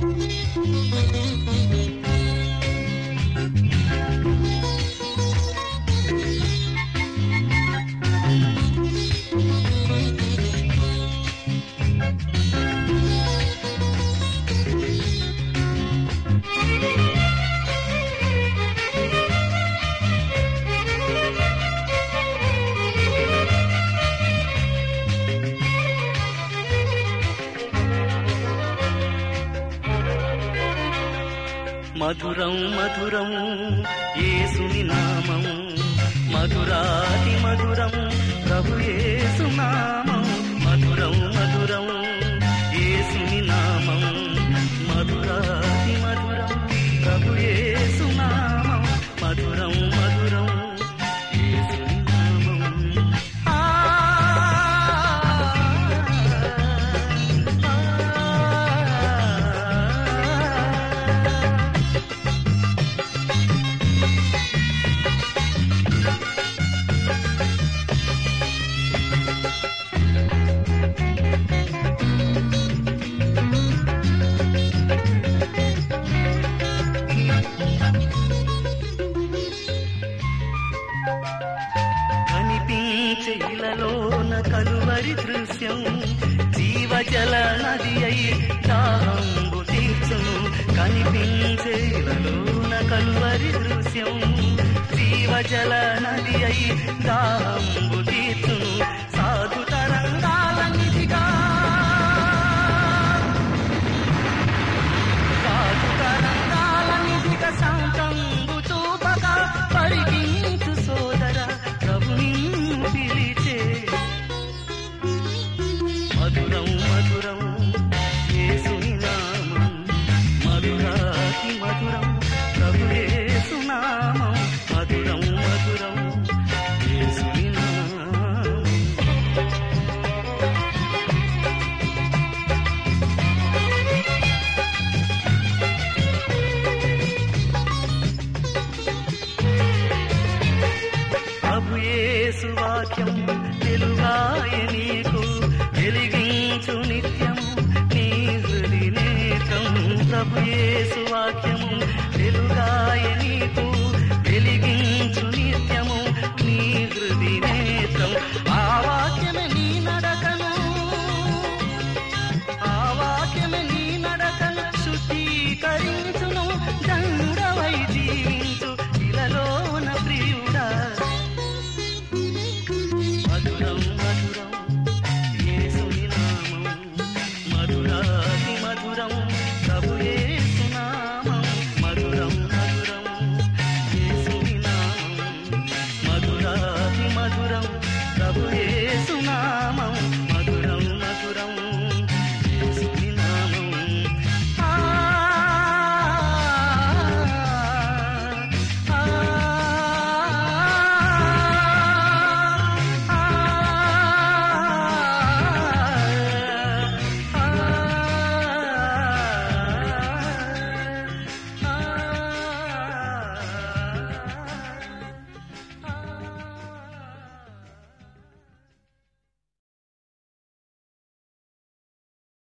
మధురం మధురం యేసుని నామం మధురాతి మధురం ప్రభు యేసు నామం మధురం మధురం యేసుని నామం మధురాతి మధురం ప్రభు యేసు నామం మధురం మధురం యేసుని నామం ఆ ఆ కనిపించే ఇలలోన కలువరి దృశ్యం జీవజల నది అయి దాహంబు తీర్చును కనిపించే ఇలలోన కలువరి దృశ్యం జీవజల నది అయి దాహంబు తీర్చును సాధు తరంగాల నిధిగా సాధు తరంగాల నిధిగా శాంతంబు చూపగా పరిగించు సోదర ప్రభుని పిలిచే మధురం మధురం యేసుని నామం మధురాతి మధురం ప్రభు యేసు నామం మధురం మధురం యేసుని నామం ప్రభు యేసు వాక్యం తెలుగాయ నీకు వెలిగించు నిత్యము నీ హృది నేత్రం ప్రభు యేసు వాక్యము తెలుగాయ నీకు వెలిగించు నిత్యము నీ హృది నేత్రం ఆ వాక్యమే నీ నడకను ఆ వాక్యమే నీ నడకను శుద్ధీకరించును దండవై జీవించు ఇలలోన ప్రియుడా మధురం మధురం యేసుని నామం మధురాతి మధురం ప్రభు యేసు నామం మధురం మధురం యేసుని నామం మధురాతి మధురం ప్రభు యేసు నామం